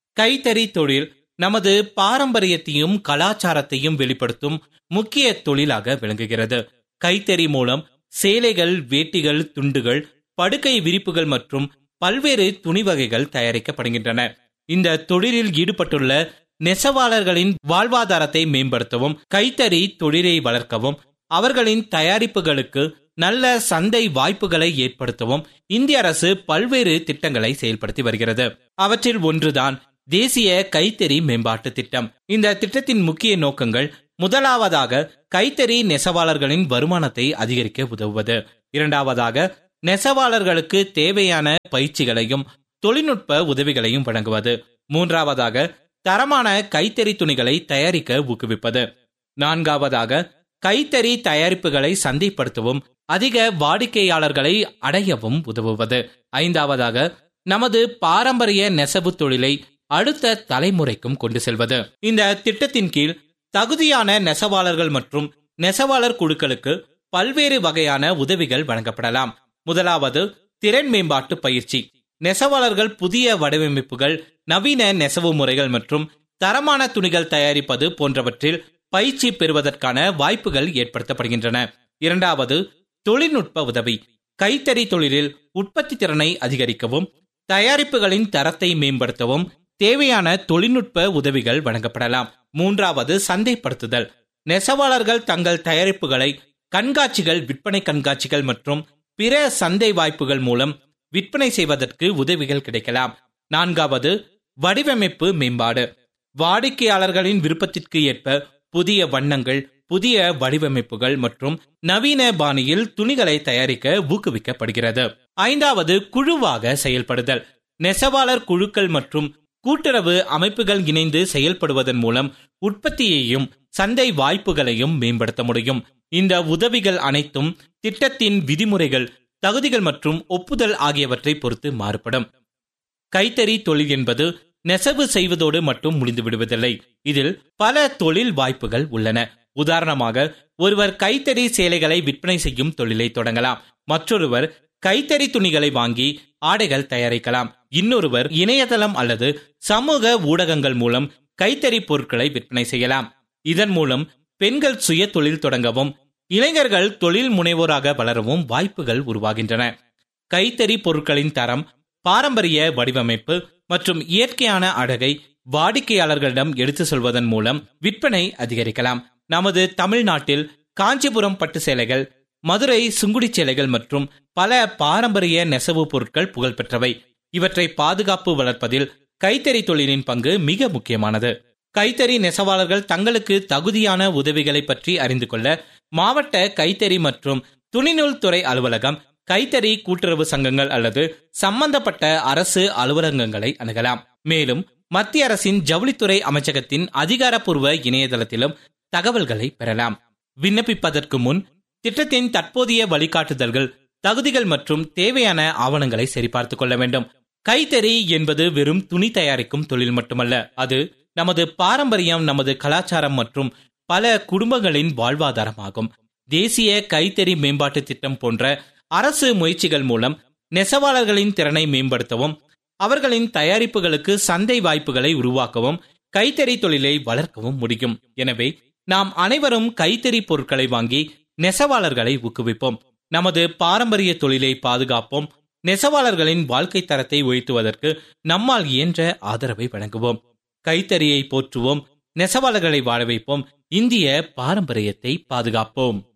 கைத்தறி தொழில் நமது பாரம்பரியத்தையும் கலாச்சாரத்தையும் வெளிப்படுத்தும் முக்கிய தொழிலாக விளங்குகிறது கைத்தறி மூலம் சேலைகள் வேட்டிகள் துண்டுகள் படுக்கை விரிப்புகள் மற்றும் பல்வேறு துணி வகைகள் தயாரிக்கப்படுகின்றன இந்த தொழிலில் ஈடுபட்டுள்ள நெசவாளர்களின் வாழ்வாதாரத்தை மேம்படுத்தவும் கைத்தறி தொழிலை வளர்க்கவும் அவர்களின் தயாரிப்புகளுக்கு நல்ல சந்தை வாய்ப்புகளை ஏற்படுத்தவும் இந்திய அரசு பல்வேறு திட்டங்களை செயல்படுத்தி வருகிறது அவற்றில் ஒன்றுதான் தேசிய கைத்தறி மேம்பாட்டு திட்டம் இந்த திட்டத்தின் முக்கிய நோக்கங்கள் முதலாவதாக கைத்தறி நெசவாளர்களின் வருமானத்தை அதிகரிக்க உதவுவது இரண்டாவதாக நெசவாளர்களுக்கு தேவையான பயிற்சிகளையும் தொழில்நுட்ப உதவிகளையும் வழங்குவது மூன்றாவதாக தரமான கைத்தறி துணிகளை தயாரிக்க ஊக்குவிப்பது நான்காவதாக கைத்தறி தயாரிப்புகளை சந்தைப்படுத்தவும் அதிக வாடிக்கையாளர்களை அடையவும் உதவுவது ஐந்தாவதாக நமது பாரம்பரிய நெசவு தொழிலை அடுத்த தலைமுறைக்கும் கொண்டு செல்வது இந்த திட்டத்தின் கீழ் தகுதியான நெசவாளர்கள் மற்றும் நெசவாளர் குழுக்களுக்கு பல்வேறு வகையான உதவிகள் வழங்கப்படலாம் முதலாவது திறன் மேம்பாட்டு பயிற்சி நெசவாளர்கள் புதிய வடிவமைப்புகள் நவீன நெசவு முறைகள் மற்றும் தரமான துணிகள் தயாரிப்பது போன்றவற்றில் பயிற்சி பெறுவதற்கான வாய்ப்புகள் ஏற்படுத்தப்படுகின்றன இரண்டாவது தொழில்நுட்ப உதவி கைத்தறி தொழிலில் உற்பத்தி திறனை அதிகரிக்கவும் தயாரிப்புகளின் தரத்தை மேம்படுத்தவும் தேவையான தொழில்நுட்ப உதவிகள் வழங்கப்படலாம் மூன்றாவது சந்தைப்படுத்துதல் நெசவாளர்கள் தங்கள் தயாரிப்புகளை கண்காட்சிகள் விற்பனை கண்காட்சிகள் மற்றும் பிற சந்தை வாய்ப்புகள் மூலம் விற்பனை செய்வதற்கு உதவிகள் கிடைக்கலாம் நான்காவது வடிவமைப்பு மேம்பாடு வாடிக்கையாளர்களின் விருப்பத்திற்கு ஏற்ப புதிய வண்ணங்கள் புதிய வடிவமைப்புகள் மற்றும் நவீன பாணியில் துணிகளை தயாரிக்க ஊக்குவிக்கப்படுகிறது ஐந்தாவது குழுவாக செயல்படுதல் நெசவாளர் குழுக்கள் மற்றும் கூட்டுறவு அமைப்புகள் இணைந்து செயல்படுவதன் மூலம் உற்பத்தியையும் சந்தை வாய்ப்புகளையும் மேம்படுத்த முடியும் இந்த உதவிகள் அனைத்தும் திட்டத்தின் விதிமுறைகள் தகுதிகள் மற்றும் ஒப்புதல் ஆகியவற்றை பொறுத்து மாறுபடும் கைத்தறி தொழில் என்பது நெசவு செய்வதோடு மட்டும் முடிந்து விடுவதில்லை இதில் பல தொழில் வாய்ப்புகள் உள்ளன உதாரணமாக ஒருவர் கைத்தறி சேலைகளை விற்பனை செய்யும் தொழிலை தொடங்கலாம் மற்றொருவர் கைத்தறி துணிகளை வாங்கி ஆடைகள் தயாரிக்கலாம் இன்னொருவர் இணையதளம் அல்லது சமூக ஊடகங்கள் மூலம் கைத்தறி பொருட்களை விற்பனை செய்யலாம் இதன் மூலம் பெண்கள் சுய தொழில் தொடங்கவும் இளைஞர்கள் தொழில் முனைவோராக வளரவும் வாய்ப்புகள் உருவாகின்றன கைத்தறி பொருட்களின் தரம் பாரம்பரிய வடிவமைப்பு மற்றும் இயற்கையான அழகை வாடிக்கையாளர்களிடம் எடுத்து சொல்வதன் மூலம் விற்பனை அதிகரிக்கலாம் நமது தமிழ்நாட்டில் காஞ்சிபுரம் பட்டு சேலைகள் மதுரை சுங்குடி சேலைகள் மற்றும் பல பாரம்பரிய நெசவு பொருட்கள் புகழ்பெற்றவை இவற்றை பாதுகாப்பு வளர்ப்பதில் கைத்தறி தொழிலின் பங்கு மிக முக்கியமானது கைத்தறி நெசவாளர்கள் தங்களுக்கு தகுதியான உதவிகளை பற்றி அறிந்து கொள்ள மாவட்ட கைத்தறி மற்றும் துணிநூல் துறை அலுவலகம் கைத்தறி கூட்டுறவு சங்கங்கள் அல்லது சம்பந்தப்பட்ட அரசு அலுவலகங்களை அணுகலாம் மேலும் மத்திய அரசின் ஜவுளித்துறை அமைச்சகத்தின் அதிகாரப்பூர்வ இணையதளத்திலும் தகவல்களை பெறலாம் விண்ணப்பிப்பதற்கு முன் திட்டத்தின் தற்போதைய வழிகாட்டுதல்கள் தகுதிகள் மற்றும் தேவையான ஆவணங்களை சரிபார்த்துக் கொள்ள வேண்டும் கைத்தறி என்பது வெறும் துணி தயாரிக்கும் தொழில் மட்டுமல்ல அது நமது பாரம்பரியம் நமது கலாச்சாரம் மற்றும் பல குடும்பங்களின் வாழ்வாதாரமாகும் தேசிய கைத்தறி மேம்பாட்டு திட்டம் போன்ற அரசு முயற்சிகள் மூலம் நெசவாளர்களின் திறனை மேம்படுத்தவும் அவர்களின் தயாரிப்புகளுக்கு சந்தை வாய்ப்புகளை உருவாக்கவும் கைத்தறி தொழிலை வளர்க்கவும் முடியும் எனவே நாம் அனைவரும் கைத்தறி பொருட்களை வாங்கி நெசவாளர்களை ஊக்குவிப்போம் நமது பாரம்பரிய தொழிலை பாதுகாப்போம் நெசவாளர்களின் வாழ்க்கை தரத்தை உயர்த்துவதற்கு நம்மால் இயன்ற ஆதரவை வழங்குவோம் கைத்தறியை போற்றுவோம் நெசவாளர்களை வாழ வைப்போம் இந்திய பாரம்பரியத்தை பாதுகாப்போம்